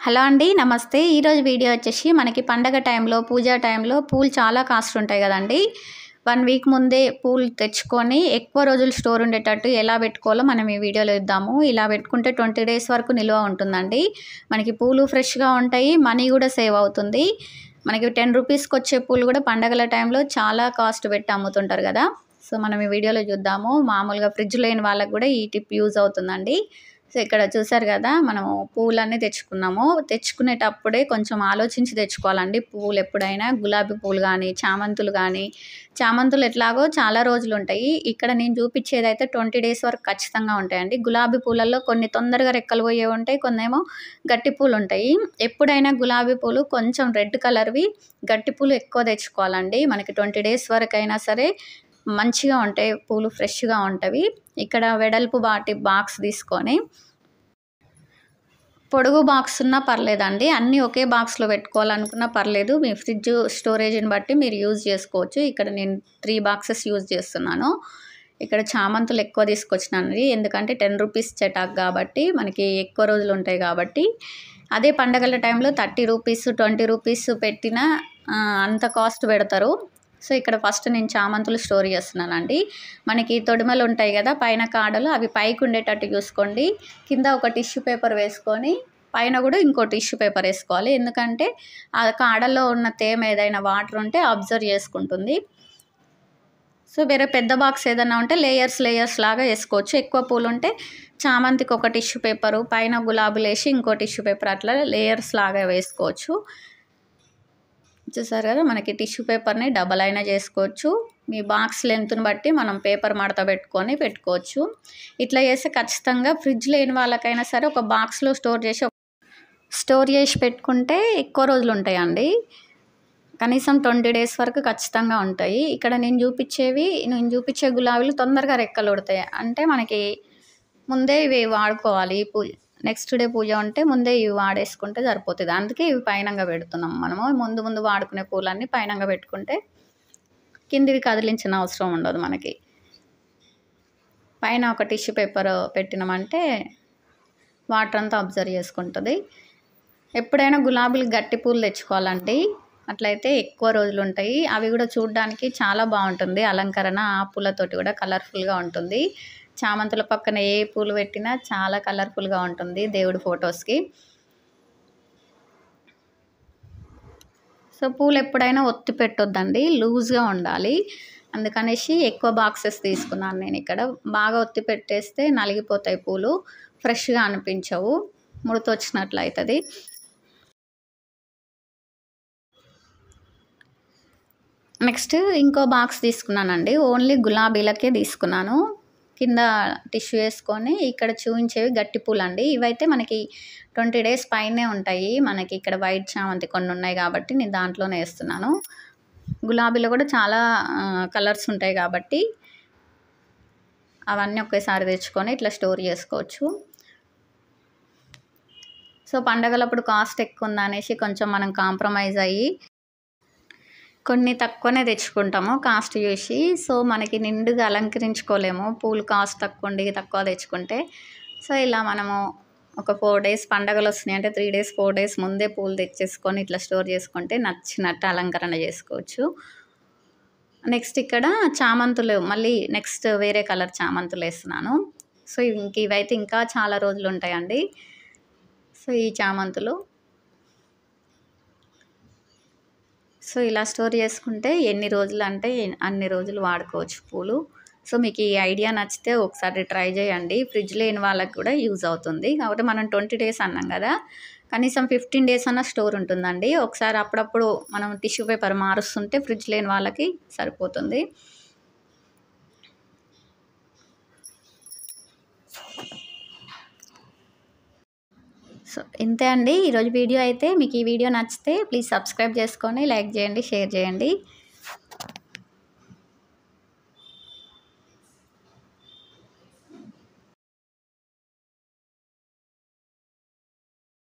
hello అండి నమస్తే ఈరోజు వీడియో వచ్చేసి మనకి పండగ టైంలో పూజా టైంలో పూలు చాలా కాస్ట్ ఉంటాయి కదండి వన్ వీక్ ముందే పూలు తెచ్చుకొని ఎక్కువ రోజులు స్టోర్ ఉండేటట్టు ఎలా పెట్టుకోవాలో మనం ఈ వీడియోలో ఇద్దాము ఇలా పెట్టుకుంటే ట్వంటీ డేస్ వరకు నిల్వ ఉంటుందండి మనకి పూలు ఫ్రెష్గా ఉంటాయి మనీ కూడా సేవ్ అవుతుంది మనకి టెన్ రూపీస్కి వచ్చే పూలు కూడా పండగల టైంలో చాలా కాస్ట్ పెట్టి అమ్ముతుంటారు కదా సో మనం ఈ వీడియోలో చూద్దాము మామూలుగా ఫ్రిడ్జ్ లేని వాళ్ళకి కూడా ఈ టిప్ యూజ్ అవుతుందండి సో ఇక్కడ చూసారు కదా మనము పూలన్నీ తెచ్చుకున్నాము తెచ్చుకునేటప్పుడే కొంచెం ఆలోచించి తెచ్చుకోవాలండి పువ్వులు ఎప్పుడైనా గులాబీ పూలు కానీ చామంతులు కానీ చామంతులు ఎట్లాగో చాలా రోజులు ఉంటాయి ఇక్కడ నేను చూపించేది అయితే ట్వంటీ డేస్ వరకు ఖచ్చితంగా ఉంటాయండి గులాబీ పూలలో కొన్ని తొందరగా రెక్కలు పోయే ఉంటాయి కొన్ని ఏమో గట్టి పూలు ఉంటాయి ఎప్పుడైనా గులాబీ పూలు కొంచెం రెడ్ కలర్వి గట్టి పూలు ఎక్కువ తెచ్చుకోవాలండి మనకి ట్వంటీ డేస్ వరకు అయినా సరే మంచిగా ఉంటాయి పూలు ఫ్రెష్గా ఉంటవి ఇక్కడ వెడల్పు బాటి బాక్స్ తీసుకొని పొడుగు బాక్స్ ఉన్నా పర్లేదండి అన్నీ ఒకే బాక్స్లో పెట్టుకోవాలనుకున్నా పర్లేదు మీ ఫ్రిడ్జ్ స్టోరేజ్ని బట్టి మీరు యూజ్ చేసుకోవచ్చు ఇక్కడ నేను త్రీ బాక్సెస్ యూజ్ చేస్తున్నాను ఇక్కడ చామంతులు ఎక్కువ తీసుకొచ్చినానండి ఎందుకంటే టెన్ రూపీస్ చటాక్ కాబట్టి మనకి ఎక్కువ రోజులు ఉంటాయి కాబట్టి అదే పండగల టైంలో థర్టీ రూపీస్ ట్వంటీ రూపీస్ పెట్టిన అంత కాస్ట్ పెడతారు సో ఇక్కడ ఫస్ట్ నేను చామంతులు స్టోర్ చేస్తున్నానండి మనకి తొడిమలు ఉంటాయి కదా పైన కాడలు అవి పైకి ఉండేటట్టు చూసుకోండి కింద ఒక టిష్యూ పేపర్ వేసుకొని పైన కూడా ఇంకో టిష్యూ పేపర్ వేసుకోవాలి ఎందుకంటే ఆ కాడల్లో ఉన్న తేమ ఏదైనా వాటర్ ఉంటే అబ్జర్వ్ చేసుకుంటుంది సో వేరే పెద్ద బాక్స్ ఏదైనా ఉంటే లేయర్స్ లేయర్స్ లాగా వేసుకోవచ్చు ఎక్కువ పూలు ఉంటే చామంతికి ఒక టిష్యూ పేపరు పైన గులాబీలు వేసి ఇంకో టిష్యూ పేపర్ అట్లా లేయర్స్ లాగా వేసుకోవచ్చు చూసారు కదా మనకి టిష్యూ పేపర్ని డబల్ అయినా చేసుకోవచ్చు మీ బాక్స్ లెంత్ని బట్టి మనం పేపర్ మడత పెట్టుకొని పెట్టుకోవచ్చు ఇట్లా చేస్తే ఖచ్చితంగా ఫ్రిడ్జ్ లేని వాళ్ళకైనా సరే ఒక బాక్స్లో స్టోర్ చేసి స్టోర్ చేసి పెట్టుకుంటే ఎక్కువ రోజులు ఉంటాయండి కనీసం ట్వంటీ డేస్ వరకు ఖచ్చితంగా ఉంటాయి ఇక్కడ నేను చూపించేవి నేను చూపించే గులాబీలు తొందరగా రెక్కలు ఉడతాయి అంటే మనకి ముందే ఇవి వాడుకోవాలి పూజ నెక్స్ట్ డే పూజ ఉంటే ముందే ఇవి వాడేసుకుంటే సరిపోతుంది అందుకే ఇవి పైనంగా పెడుతున్నాం మనము ముందు ముందు వాడుకునే పూలన్నీ పైనంగా పెట్టుకుంటే కిందివి కదిలించిన అవసరం ఉండదు మనకి పైన ఒక టిష్యూ పేపర్ పెట్టినామంటే వాటర్ అంతా అబ్జర్వ్ చేసుకుంటుంది ఎప్పుడైనా గులాబీలు గట్టి పూలు తెచ్చుకోవాలండి అట్లయితే ఎక్కువ రోజులు ఉంటాయి అవి కూడా చూడడానికి చాలా బాగుంటుంది అలంకరణ ఆ పూలతోటి కూడా కలర్ఫుల్గా ఉంటుంది చామంతుల పక్కన ఏ పూలు పెట్టినా చాలా కలర్ఫుల్గా ఉంటుంది దేవుడి ఫొటోస్కి సో పూలు ఎప్పుడైనా ఒత్తి పెట్టొద్దండి లూజ్గా ఉండాలి అందుకనేసి ఎక్కువ బాక్సెస్ తీసుకున్నాను నేను ఇక్కడ బాగా ఒత్తి పెట్టేస్తే నలిగిపోతాయి పూలు ఫ్రెష్గా అనిపించవు ముడత వచ్చినట్లు అవుతుంది నెక్స్ట్ ఇంకో బాక్స్ తీసుకున్నానండి ఓన్లీ గులాబీలకే తీసుకున్నాను కింద టిష్యూ వేసుకొని ఇక్కడ చూపించేవి గట్టి పూలు అండి ఇవైతే మనకి ట్వంటీ డేస్ పైనే ఉంటాయి మనకి ఇక్కడ వైట్ చామంతి కొన్ని ఉన్నాయి కాబట్టి నేను దాంట్లోనే వేస్తున్నాను గులాబీలో కూడా చాలా కలర్స్ ఉంటాయి కాబట్టి అవన్నీ ఒకేసారి తెచ్చుకొని ఇట్లా స్టోర్ చేసుకోవచ్చు సో పండగలప్పుడు కాస్ట్ ఎక్కువ ఉందనేసి కొంచెం మనం కాంప్రమైజ్ అయ్యి కొన్ని తక్కువనే తెచ్చుకుంటాము కాస్ట్ చూసి సో మనకి నిండుగా అలంకరించుకోలేము పూలు కాస్ట్ తక్కువ ఉండి తక్కువ తెచ్చుకుంటే సో ఇలా మనము ఒక ఫోర్ డేస్ పండగలు వస్తున్నాయి అంటే త్రీ డేస్ ఫోర్ డేస్ ముందే పూలు తెచ్చేసుకొని ఇట్లా స్టోర్ చేసుకుంటే నచ్చినట్టు అలంకరణ చేసుకోవచ్చు నెక్స్ట్ ఇక్కడ చామంతులు మళ్ళీ నెక్స్ట్ వేరే కలర్ చామంతులు వేస్తున్నాను సో ఇంక ఇవైతే ఇంకా చాలా రోజులు ఉంటాయండి సో ఈ చామంతులు సో ఇలా స్టోర్ చేసుకుంటే ఎన్ని రోజులు అంటే అన్ని రోజులు వాడుకోవచ్చు పూలు సో మీకు ఈ ఐడియా నచ్చితే ఒకసారి ట్రై చేయండి ఫ్రిడ్జ్ లేని వాళ్ళకి కూడా యూజ్ అవుతుంది కాబట్టి మనం ట్వంటీ డేస్ అన్నాం కదా కనీసం ఫిఫ్టీన్ డేస్ అన్న స్టోర్ ఉంటుందండి ఒకసారి అప్పుడప్పుడు మనం టిష్యూ పేపర్ మారుస్తుంటే ఫ్రిడ్జ్ లేని వాళ్ళకి సరిపోతుంది సో ఇంతే అండి ఈరోజు వీడియో అయితే మీకు ఈ వీడియో నచ్చితే ప్లీజ్ సబ్స్క్రైబ్ చేసుకొని లైక్ చేయండి షేర్ చేయండి